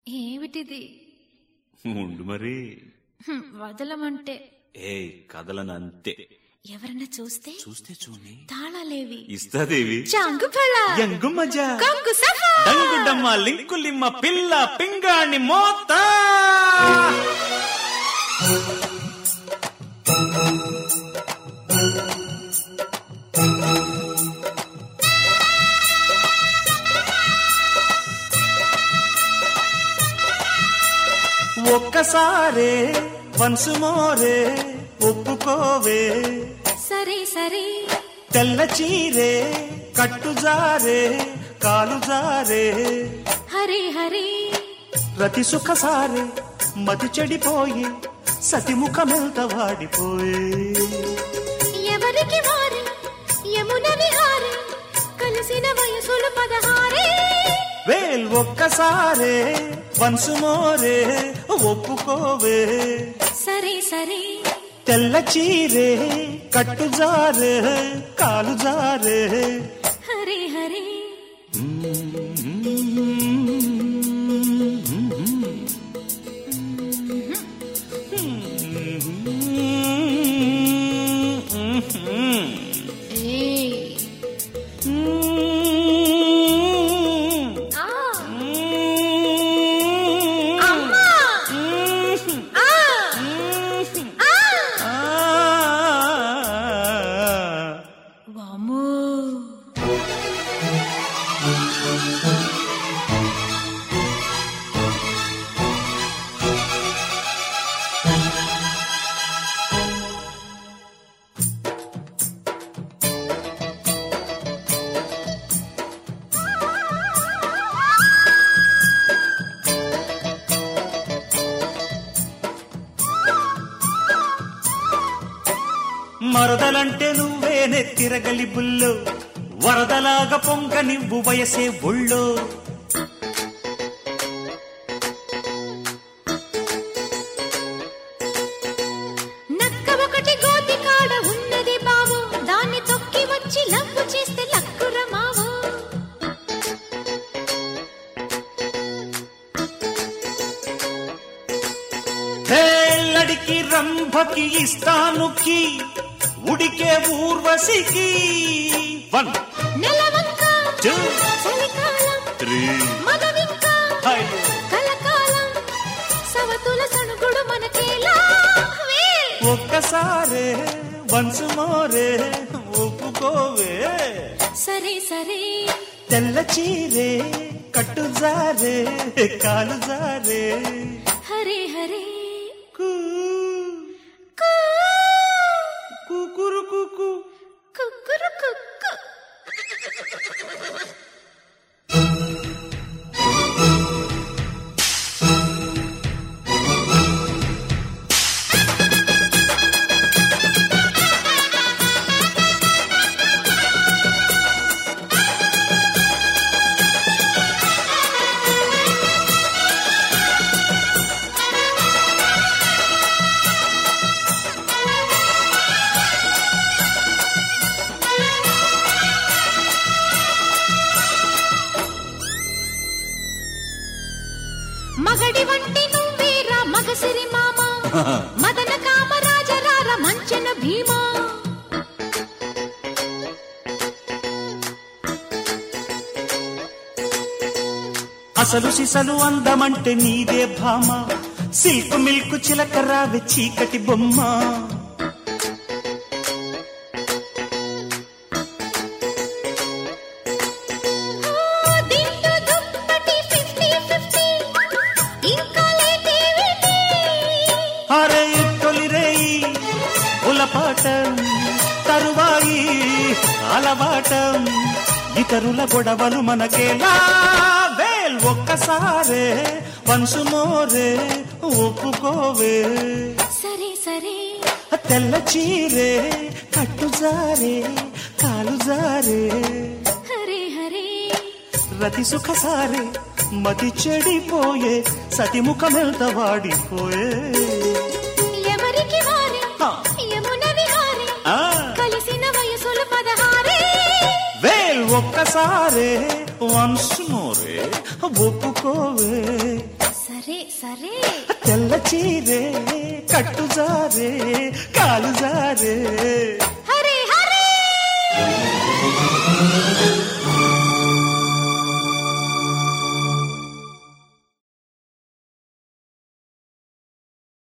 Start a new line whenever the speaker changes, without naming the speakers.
ఏమిటిది
ఉండు మరి
హ్మ్, వదలమంటే
ఏ కదలనంతే
ఎవరన్నా చూస్తే
చూస్తే చూని
తాళాలేవి
ఇస్తాదేవి
చాంగు ఫళ
ఎంగు మజా
కంగు సఫా
డంగుడమ్మ లింకులిమ్మ పిల్ల పింగాణి మోత ఒక్కసారే వన్స్ మోరే ఒప్పుకోవే
సరే సరే
తెల్ల చీరే కట్టు జారే కాలు జారే
హరి హరి
రతి సుఖ సారే మతి చెడిపోయి సతిముఖమెల్త వాడిపోయే
ఎవరికి వారి యమున విహారి కలిసిన వయసులు పదహారే
వేల్ ఒక్కసారే వన్స్ మోరే ఒప్పుకోవే
సరే సరే
తెల్ల చీరే కట్టు జారే కాలు జారే
హరి హరి ఏయ్. ఆ. అమ్మా. ఆ. ఆ. వామ్మో.
మరదలంటే నువ్వేనే తిరగలి బుల్లో వరదలాగా పొంగ నివ్వు వయసే ఒళ్ళో
నక్క ఒకటి గోతి కాడ ఉన్నది బావు దాన్ని తొక్కి వచ్చి లవ్వు చేస్తే లక్కుర మావు
హేళ్ళడికి రంభకి ఇస్తానుకి ఉడికే ఊర్వశికి వన్
నెలవంక
టూ
చలికాలం
త్రీ
మదవింక కలకాలం సవతుల సణుగుడు మనకేలా వేల్.
ఒక్కసారే వన్స్ మోరే ఒప్పుకోవే
సరే సరే
తెల్ల చీరే కట్టు జారే కాలు జారే
హరే హరే
కూ
కూ.
కుకురు కుకు
కుక్కురు కుక్కు మగడి వంటి నువ్వేరా మగసిరి మామ మదన కామరాజరార మంచన భీమా
అసలు సిసలు అందమంటే నీదే భామ సిల్క్ మిల్క్ చిలక రావే చీకటి బొమ్మ
ఓ, దిండు దుప్పటి 50-50. ఇంకా లేటేమిటి?
అరే తొలి రేయి ఉలపాటం తరువాయి అలవాటం ఇతరుల గొడవలు మనకేలా వేల్ ఒక్కసారే వన్సు మోరే ఒప్పుకోవే
సరే సరే
తెల్ల చీరే కట్టు జారే కాలు జారే
హరే హరే
రతి సుఖ సారే మతి చెడిపోయే సతిముఖమెల్త వాడిపోయే
ఎవరికి వారి
హా.
యమున విహారి
ఆ,
కలిసిన వయసులు పదహారే
వేల్ ఒక్కసారే వన్స్ మోరే ఒప్పుకోవే
సరే సరే
తెల్ల చీరే కట్టు జారే కాలు జారే